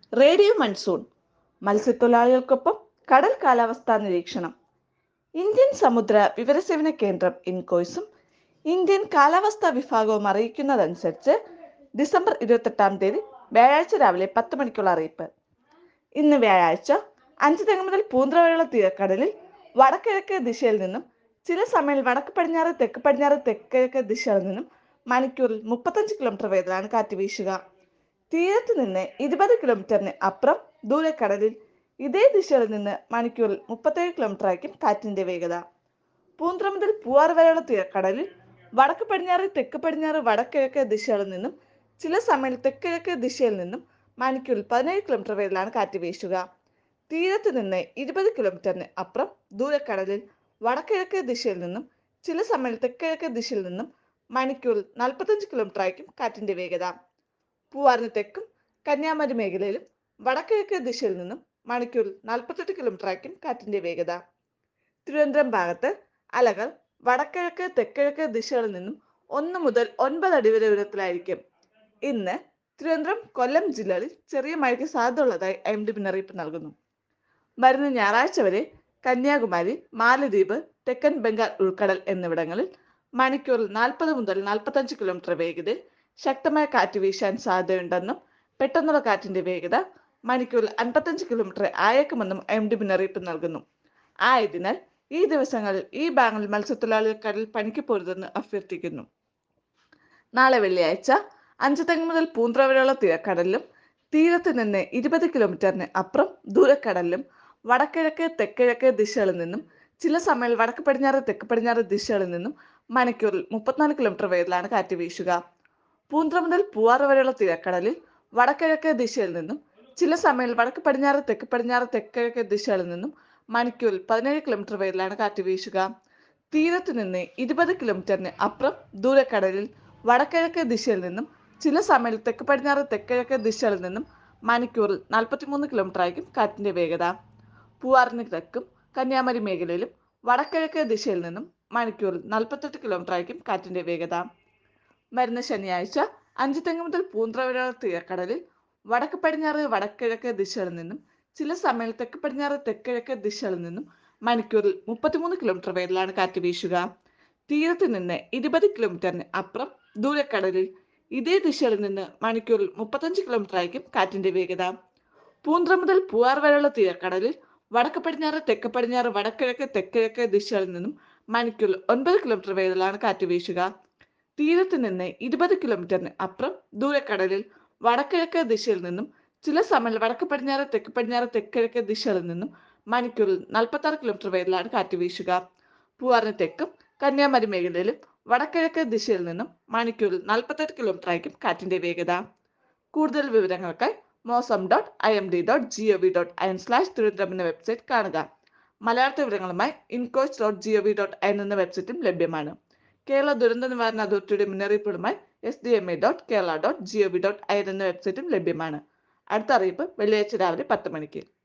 radio monsoon മത്സ്യത്തൊഴിലാളികൾക്കൊപ്പം കടൽ കാലാവസ്ഥാ നിരീക്ഷണം ഇന്ത്യൻ സമുദ്ര വിവരസേവന കേന്ദ്രം ഇൻകോയ്സും ഇന്ത്യൻ കാലാവസ്ഥാ വിഭാഗവും അറിയിക്കുന്നതനുസരിച്ച് ഡിസംബർ ഇരുപത്തെട്ടാം തീയതി വ്യാഴാഴ്ച രാവിലെ പത്ത് മണിക്കുള്ള അറിയിപ്പ് ഇന്ന് വ്യാഴാഴ്ച അഞ്ച് തെങ്ങ് മുതൽ പൂന്ത്ര വരെയുള്ള തീരക്കടലിൽ വടക്കിഴക്ക് ദിശയിൽ നിന്നും ചില സമയം വടക്ക് പടിഞ്ഞാറ് തെക്ക് പടിഞ്ഞാറ് തെക്കിഴക്ക് ദിശയിൽ നിന്നും മണിക്കൂറിൽ മുപ്പത്തഞ്ച് കിലോമീറ്റർ വേഗത്തിലാണ് കാറ്റ് വീശുക തീരത്ത് നിന്ന് ഇരുപത് കിലോമീറ്ററിന് അപ്പുറം ദൂരക്കടലിൽ ഇതേ ദിശയിൽ നിന്ന് മണിക്കൂറിൽ മുപ്പത്തേഴ് കിലോമീറ്റർ ആയിരിക്കും കാറ്റിന്റെ വേഗത പൂന്ത്ര മുതൽ പൂവാർ വരെയുള്ള തീരക്കടലിൽ വടക്ക് പടിഞ്ഞാറ് തെക്ക് പടിഞ്ഞാറ് വടക്കിഴക്ക് ദിശകളിൽ നിന്നും ചില സമയം തെക്കിഴക്ക് ദിശയിൽ നിന്നും മണിക്കൂറിൽ പതിനേഴ് കിലോമീറ്റർ വേഗത്തിലാണ് കാറ്റ് വീശുക തീരത്ത് നിന്ന് ഇരുപത് കിലോമീറ്ററിന് അപ്പുറം ദൂരക്കടലിൽ വടക്കിഴക്ക് ദിശയിൽ നിന്നും ചില സമയം തെക്കിഴക്ക് ദിശയിൽ നിന്നും മണിക്കൂറിൽ നാൽപ്പത്തഞ്ച് കിലോമീറ്റർ ആയിരിക്കും കാറ്റിന്റെ വേഗത പൂവാറിന് തെക്കും കന്യാകുമാരി മേഖലയിലും വടക്കിഴക്ക് ദിശയിൽ നിന്നും മണിക്കൂറിൽ നാൽപ്പത്തെട്ട് കിലോമീറ്റർ ആയിരിക്കും കാറ്റിന്റെ വേഗത തിരുവനന്തപുരം ഭാഗത്ത് അലകൾ വടക്കിഴക്ക് തെക്കിഴക്ക് ദിശകളിൽ നിന്നും ഒന്ന് മുതൽ ഒൻപത് അടി വരെ ഉയരത്തിലായിരിക്കും ഇന്ന് തിരുവനന്തപുരം കൊല്ലം ജില്ലകളിൽ ചെറിയ മഴയ്ക്ക് സാധ്യതയുള്ളതായി ഐ എം ഡി മുന്നറിയിപ്പ് നൽകുന്നു വരുന്ന ഞായറാഴ്ച വരെ കന്യാകുമാരി മാലദ്വീപ് തെക്കൻ ബംഗാൾ ഉൾക്കടൽ എന്നിവിടങ്ങളിൽ മണിക്കൂറിൽ നാൽപ്പത് മുതൽ നാൽപ്പത്തഞ്ച് കിലോമീറ്റർ വേഗതയിൽ ശക്തമായ കാറ്റ് വീശാൻ സാധ്യതയുണ്ടെന്നും പെട്ടെന്നുള്ള കാറ്റിന്റെ വേഗത മണിക്കൂറിൽ അൻപത്തഞ്ച് കിലോമീറ്റർ ആയേക്കുമെന്നും എം ഡി മുന്നറിയിപ്പ് നൽകുന്നു ആയതിനാൽ ഈ ദിവസങ്ങളിൽ ഈ ബാങ്കിൽ മത്സ്യത്തൊഴിലാളികൾ കടലിൽ പണിക്ക് പോരുതെന്ന് അഭ്യർത്ഥിക്കുന്നു നാളെ വെള്ളിയാഴ്ച അഞ്ച് തെങ്ങ് മുതൽ പൂന്ത്ര വരെയുള്ള തീരക്കടലിലും തീരത്ത് നിന്ന് ഇരുപത് കിലോമീറ്ററിന് അപ്പുറം ദൂരക്കടലിലും വടക്കിഴക്ക് തെക്കിഴക്ക് ദിശകളിൽ നിന്നും ചില സമയം വടക്ക് പടിഞ്ഞാറ് തെക്ക് പടിഞ്ഞാറ് ദിശകളിൽ നിന്നും മണിക്കൂറിൽ മുപ്പത്തിനാല് കിലോമീറ്റർ വേഗത്തിലാണ് കാറ്റ് വീശുക പൂന്ത്ര മുതൽ പൂവാറ് വരെയുള്ള തീരക്കടലിൽ വടക്കിഴക്ക് ദിശയിൽ നിന്നും ചില സമയം വടക്ക് പടിഞ്ഞാറ് തെക്ക് പടിഞ്ഞാറ് തെക്കിഴക്ക് ദിശകളിൽ നിന്നും മണിക്കൂറിൽ പതിനേഴ് കിലോമീറ്റർ വേഗത്തിലാണ് കാറ്റ് വീശുക തീരത്ത് നിന്ന് ഇരുപത് കിലോമീറ്ററിന് അപ്പുറം ദൂരക്കടലിൽ വടക്കിഴക്ക് ദിശയിൽ നിന്നും ചില സമയം തെക്ക് പടിഞ്ഞാറ് തെക്കിഴക്ക് ദിശകളിൽ നിന്നും മണിക്കൂറിൽ നാൽപ്പത്തിമൂന്ന് കിലോമീറ്റർ ആയിരിക്കും കാറ്റിന്റെ വേഗത പൂവാറിന് തെക്കും കന്യാകുമാരി മേഖലയിലും വടക്കിഴക്ക് ദിശയിൽ നിന്നും മണിക്കൂറിൽ നാൽപ്പത്തെട്ട് കിലോമീറ്റർ ആയിരിക്കും കാറ്റിന്റെ വേഗത വരുന്ന ശനിയാഴ്ച അഞ്ച് തെങ്ങ് മുതൽ പൂന്ത്ര വരെയുള്ള തീരക്കടലിൽ വടക്ക് പടിഞ്ഞാറ് വടക്കിഴക്ക് ദിശകളിൽ നിന്നും ചില സമയം തെക്ക് പടിഞ്ഞാറ് തെക്കിഴക്ക് ദിശകളിൽ നിന്നും മണിക്കൂറിൽ മുപ്പത്തിമൂന്ന് കിലോമീറ്റർ വേഗത്തിലാണ് കാറ്റ് വീശുക തീരത്ത് നിന്ന് ഇരുപത് കിലോമീറ്ററിന് അപ്പുറം ദൂരക്കടലിൽ ഇതേ ദിശയിൽ നിന്ന് മണിക്കൂറിൽ മുപ്പത്തഞ്ച് കിലോമീറ്റർ ആയിരിക്കും കാറ്റിന്റെ വേഗത പൂന്ത്ര മുതൽ പൂവാർ വരെയുള്ള തീരക്കടലിൽ വടക്ക് പടിഞ്ഞാറ് തെക്ക് പടിഞ്ഞാറ് വടക്കിഴക്ക് തെക്കിഴക്ക് ദിശകളിൽ നിന്നും മണിക്കൂറിൽ ഒൻപത് കിലോമീറ്റർ വേഗത്തിലാണ് കാറ്റ് വീശുക തീരത്ത് നിന്ന് ഇരുപത് കിലോമീറ്ററിന് അപ്പുറം ദൂരക്കടലിൽ വടക്കിഴക്ക് ദിശയിൽ നിന്നും ചില സമയം വടക്ക് പടിഞ്ഞാറ് തെക്ക് പടിഞ്ഞാറ് തെക്കിഴക്ക് ദിശകളിൽ നിന്നും മണിക്കൂറിൽ നാൽപ്പത്തി ആറ് കിലോമീറ്റർ വേഗത്തിലാണ് കാറ്റ് വീശുക പൂവാറിന് തെക്കും കന്യാകുമാരി മേഖലയിലും വടക്കിഴക്ക് ദിശയിൽ നിന്നും മണിക്കൂറിൽ നാൽപ്പത്തെട്ട് കിലോമീറ്റർ ആയിരിക്കും കാറ്റിന്റെ വേഗത കൂടുതൽ വിവരങ്ങൾക്കായി Mausam dot I M D dot G O V dot I N slash Thiruvananthapuram എന്ന വെബ്സൈറ്റ് കാണുക മലയാള വിവരങ്ങളുമായി ഇൻകോച്ച് dot G O V dot I N എന്ന വെബ്സൈറ്റും ലഭ്യമാണ് കേരള ദുരന്ത നിവാരണ അതോറിറ്റിയുടെ മുന്നറിയിപ്പുകളുമായി S D M A dot Kerala dot G O V dot I N എന്ന വെബ്സൈറ്റും ലഭ്യമാണ് അടുത്ത അറിയിപ്പ് വെള്ളിയാഴ്ച രാവിലെ പത്ത് മണിക്ക്